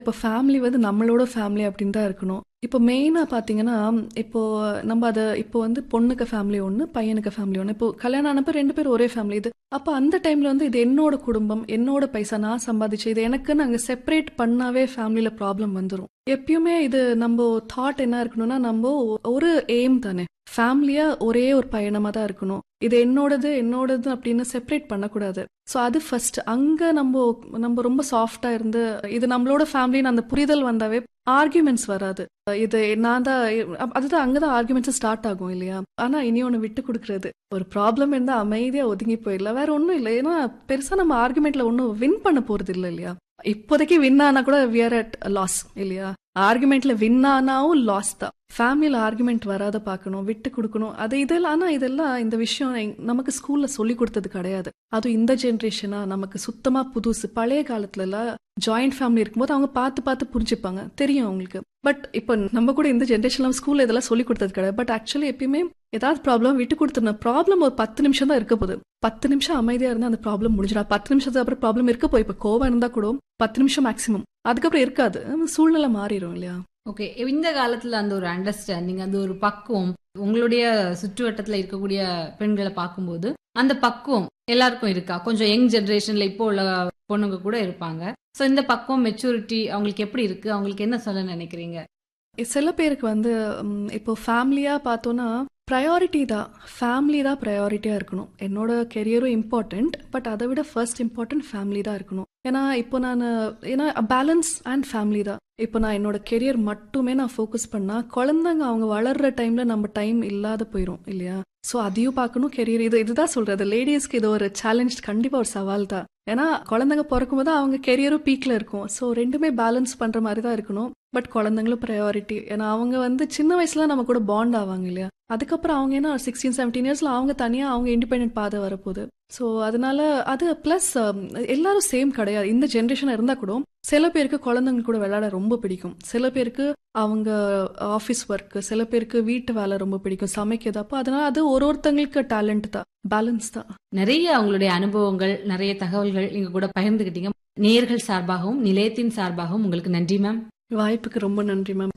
இப்போ ஃபேமிலி வந்து நம்மளோட ஃபேமிலி அப்படின்னு தான் இருக்கணும் இப்போ மெயினாக பார்த்தீங்கன்னா இப்போ நம்ம அதை இப்போ வந்து பொண்ணுக்கு ஃபேமிலி ஒன்று பையனுக்கு ஃபேமிலி ஒன்று இப்போ கல்யாணம் ஆனப்போ ரெண்டு பேரும் ஒரே ஃபேமிலி இது அப்போ அந்த டைமில் வந்து இது என்னோட குடும்பம் என்னோட பைசா நான் சம்பாதிச்சு இது எனக்குன்னு அங்கே செப்பரேட் பண்ணாவே ஃபேமிலியில் ப்ராப்ளம் வந்துடும் எப்பயுமே இது நம்ம தாட் என்ன இருக்கணும்னா நம்ம ஒரு எய்ம் தானே ஃபேமிலியா ஒரே ஒரு பயணமாக தான் இருக்கணும் இது என்னோடது என்னோடது அப்படின்னு செப்பரேட் பண்ணக்கூடாது ஸோ அது ஃபர்ஸ்ட் அங்கே நம்ம நம்ம ரொம்ப சாஃப்டாக இருந்து இது நம்மளோட ஃபேமிலின்னு அந்த புரிதல் வந்தாவே ஆர்கியூமெண்ட்ஸ் வராது இது நான் தான் அதுதான் அங்கே தான் ஆர்கியூமெண்ட்ஸ் ஸ்டார்ட் ஆகும் இல்லையா ஆனால் இனி ஒன்று விட்டு கொடுக்குறது ஒரு ப்ராப்ளம் இருந்தால் அமைதியாக ஒதுங்கி போயிடல வேற ஒன்றும் இல்லை ஏன்னா பெருசாக நம்ம ஆர்குமெண்ட்ல ஒன்றும் வின் பண்ண போகிறது இல்லை இல்லையா இப்போதைக்கு வின் ஆனா கூட வியர் அட் லாஸ் இல்லையா ஆர்குமெண்ட்ல வின் ஆனாவும் லாஸ் தான் ஃபேமிலியில் ஆர்குமெண்ட் வராத பார்க்கணும் விட்டு கொடுக்கணும் அது இதெல்லாம் ஆனால் இதெல்லாம் இந்த விஷயம் நமக்கு ஸ்கூல்ல சொல்லி கொடுத்தது கிடையாது அதுவும் இந்த ஜென்ரேஷனா நமக்கு சுத்தமா புதுசு பழைய காலத்துல எல்லாம் ஜாயிண்ட் ஃபேமிலி இருக்கும்போது அவங்க பார்த்து பார்த்து புரிஞ்சுப்பாங்க தெரியும் அவங்களுக்கு பட் இப்போ நம்ம கூட இந்த ஜென்ரேஷன்ல ஸ்கூல்ல இதெல்லாம் சொல்லி கொடுத்தது கிடையாது பட் ஆக்சுவலி எப்பயுமே ஏதாவது ப்ராப்ளம் விட்டு கொடுத்துருந்தோம் ப்ராப்ளம் ஒரு பத்து நிமிஷம் தான் இருக்க போகுது பத்து நிமிஷம் அமைதியா இருந்தா அந்த ப்ராப்ளம் முடிஞ்சிடும் பத்து நிமிஷத்துக்கு அப்புறம் ப்ராப்ளம் இருக்க போய் இப்போ கோவம் இருந்தா கூட பத்து நிமிஷம் மேக்ஸிமம் அதுக்கப்புறம் இருக்காது சூழ்நிலை மாறிடும் இல்லையா ஓகே இந்த காலத்துல அந்த ஒரு அண்டர்ஸ்டாண்டிங் அந்த ஒரு பக்குவம் உங்களுடைய சுற்றுவட்டத்துல இருக்கக்கூடிய பெண்களை பார்க்கும்போது அந்த பக்குவம் எல்லாருக்கும் இருக்கா கொஞ்சம் யங் ஜெனரேஷன்ல இப்போ உள்ள பொண்ணுங்க கூட இருப்பாங்க சோ இந்த பக்குவம் மெச்சூரிட்டி அவங்களுக்கு எப்படி இருக்கு அவங்களுக்கு என்ன சொல்ல நினைக்கிறீங்க சில பேருக்கு வந்து இப்போ ஃபேமிலியா பார்த்தோன்னா ப்ரையாரிட்டி தான் ஃபேமிலி தான் ப்ரையாரிட்டியாக இருக்கணும் என்னோட கெரியரும் இம்பார்ட்டண்ட் பட் அதை விட ஃபர்ஸ்ட் இம்பார்ட்டன்ட் ஃபேமிலி தான் இருக்கணும் ஏன்னா இப்போ நான் ஏன்னா பேலன்ஸ் அண்ட் ஃபேமிலி தான் இப்போ நான் என்னோட கெரியர் மட்டுமே நான் ஃபோக்கஸ் பண்ணால் குழந்தைங்க அவங்க வளர்ற டைமில் நம்ம டைம் இல்லாத போயிடும் இல்லையா ஸோ அதையும் பார்க்கணும் கெரியர் இது இதுதான் சொல்றது லேடிஸ்க்கு இது ஒரு சேலஞ்ச் கண்டிப்பாக ஒரு சவால் தான் ஏன்னா குழந்தைங்க பிறக்கும் போது அவங்க கெரியரும் பீக்ல இருக்கும் ஸோ ரெண்டுமே பேலன்ஸ் பண்ற மாதிரி தான் இருக்கணும் பட் குழந்தைங்களும் ப்ரையாரிட்டி ஏன்னா அவங்க வந்து சின்ன வயசுல நம்ம கூட பாண்ட் ஆவாங்க இல்லையா அதுக்கப்புறம் அவங்க என்ன சிக்ஸ்டீன் செவன்டீன் இயர்ஸ்ல அவங்க தனியா அவங்க இண்டிபெண்ட் பாதை வரப்போகுது ஸோ அதனால அது பிளஸ் எல்லாரும் சேம் கிடையாது இந்த ஜென்ரேஷன் இருந்தா கூட சில பேருக்கு குழந்தைங்க கூட விளையாட ரொம்ப பிடிக்கும் சில பேருக்கு அவங்க ஆஃபீஸ் ஒர்க் சில பேருக்கு வீட்டு வேலை ரொம்ப பிடிக்கும் சமைக்கிறது அப்போ அதனால அது ஒரு ஒருத்தங்களுக்கு டேலண்ட் தான் பேலன்ஸ் தான் நிறைய அவங்களுடைய அனுபவங்கள் நிறைய தகவல்கள் எங்க கூட பகிர்ந்துகிட்டீங்க நேர்கள் சார்பாகவும் நிலையத்தின் சார்பாகவும் உங்களுக்கு நன்றி மேம் வாய்ப்புக்கு ரொம்ப நன்றி மேம்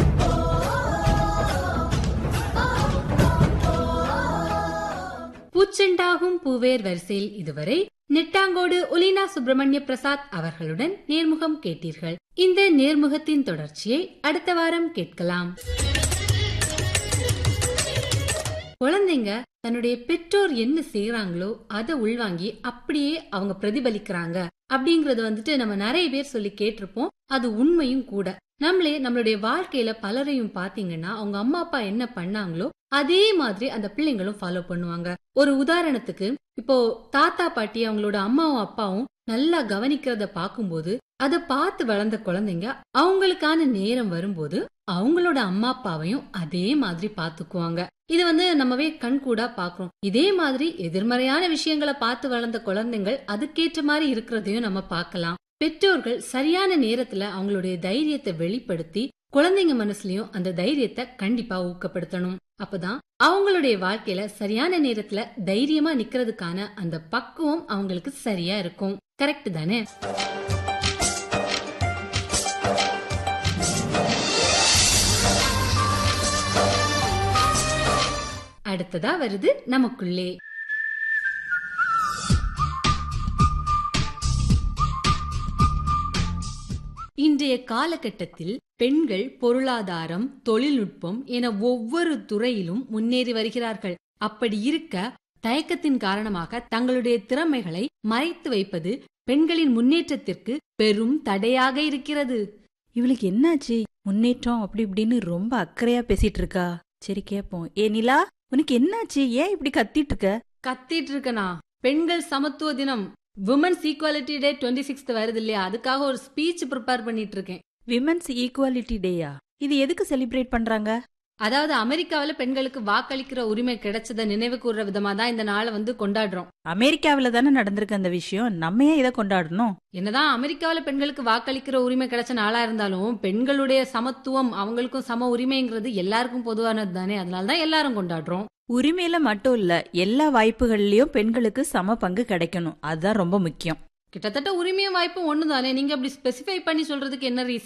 பூச்செண்டாகும் பூவேர் வரிசையில் இதுவரை நெட்டாங்கோடு ஒலினா சுப்பிரமணிய பிரசாத் அவர்களுடன் நேர்முகம் கேட்டீர்கள் இந்த நேர்முகத்தின் தொடர்ச்சியை அடுத்த வாரம் கேட்கலாம் குழந்தைங்க தன்னுடைய பெற்றோர் என்ன செய்யறாங்களோ அதை உள்வாங்கி அப்படியே அவங்க பிரதிபலிக்கிறாங்க அப்படிங்கறது வந்துட்டு நம்ம நிறைய பேர் சொல்லி கேட்டிருப்போம் அது உண்மையும் கூட நம்மளே நம்மளுடைய வாழ்க்கையில பலரையும் பாத்தீங்கன்னா அவங்க அம்மா அப்பா என்ன பண்ணாங்களோ அதே மாதிரி அந்த பிள்ளைங்களும் ஃபாலோ பண்ணுவாங்க ஒரு உதாரணத்துக்கு இப்போ தாத்தா பாட்டி அவங்களோட அம்மாவும் அப்பாவும் நல்லா கவனிக்கிறத பாக்கும்போது அதை பார்த்து வளர்ந்த குழந்தைங்க அவங்களுக்கான நேரம் வரும்போது அவங்களோட அம்மா அப்பாவையும் அதே மாதிரி பாத்துக்குவாங்க இது வந்து நம்மவே கண்கூடா பாக்குறோம் இதே மாதிரி எதிர்மறையான விஷயங்களை பார்த்து வளர்ந்த குழந்தைங்கள் அதுக்கேற்ற மாதிரி இருக்கிறதையும் நம்ம பார்க்கலாம் பெற்றோர்கள் சரியான நேரத்துல அவங்களுடைய தைரியத்தை வெளிப்படுத்தி குழந்தைங்க மனசுலயும் அந்த தைரியத்தை கண்டிப்பா ஊக்கப்படுத்தணும் அப்பதான் அவங்களுடைய வாழ்க்கையில சரியான நேரத்துல தைரியமா நிக்கிறதுக்கான அந்த பக்குவம் அவங்களுக்கு சரியா இருக்கும் கரெக்ட் தானே அடுத்ததா வருது நமக்குள்ளே இன்றைய காலகட்டத்தில் பெண்கள் பொருளாதாரம் தொழில்நுட்பம் என ஒவ்வொரு துறையிலும் முன்னேறி வருகிறார்கள் அப்படி இருக்க தயக்கத்தின் காரணமாக தங்களுடைய திறமைகளை மறைத்து வைப்பது பெண்களின் முன்னேற்றத்திற்கு பெரும் தடையாக இருக்கிறது இவளுக்கு என்னாச்சு முன்னேற்றம் அப்படி இப்படின்னு ரொம்ப அக்கறையா பேசிட்டு இருக்கா சரி கேப்போம் ஏ நிலா உனக்கு என்னாச்சு ஏன் இப்படி கத்திட்டு இருக்க கத்திட்டு இருக்கனா பெண்கள் சமத்துவ தினம் women's equality day twenty sixth வருது இல்லையா அதுக்காக ஒரு ஸ்பீச் ப்ரிப்பேர் பண்ணிட்டு இருக்கேன் விமன்ஸ் ஈக்குவாலிட்டி டேயா இது எதுக்கு செலிப்ரேட் பண்றாங்க அதாவது அமெரிக்காவில பெண்களுக்கு வாக்களிக்கிற உரிமை கிடைச்சத நினைவு கூறுற விதமா தான் இந்த நாளை வந்து கொண்டாடுறோம் அமெரிக்காவில தானே நடந்திருக்கு அந்த விஷயம் நம்ம ஏன் இதை கொண்டாடணும் என்னதான் அமெரிக்காவில பெண்களுக்கு வாக்களிக்கிற உரிமை கிடைச்ச நாளா இருந்தாலும் பெண்களுடைய சமத்துவம் அவங்களுக்கும் சம உரிமைங்கிறது எல்லாருக்கும் பொதுவானது தானே அதனாலதான் எல்லாரும் கொண்டாடுறோம் உரிமையில மட்டும் இல்ல எல்லா வாய்ப்புகள்லயும் பெண்களுக்கு சம பங்கு கிடைக்கணும் அதுதான் ரொம்ப முக்கியம் கிட்டத்தட்ட உரிமையும் வாய்ப்பும் ஒண்ணுதானே நீங்க அப்படி ஸ்பெசிஃபை பண்ணி சொல்றதுக்கு என்ன ரீசன்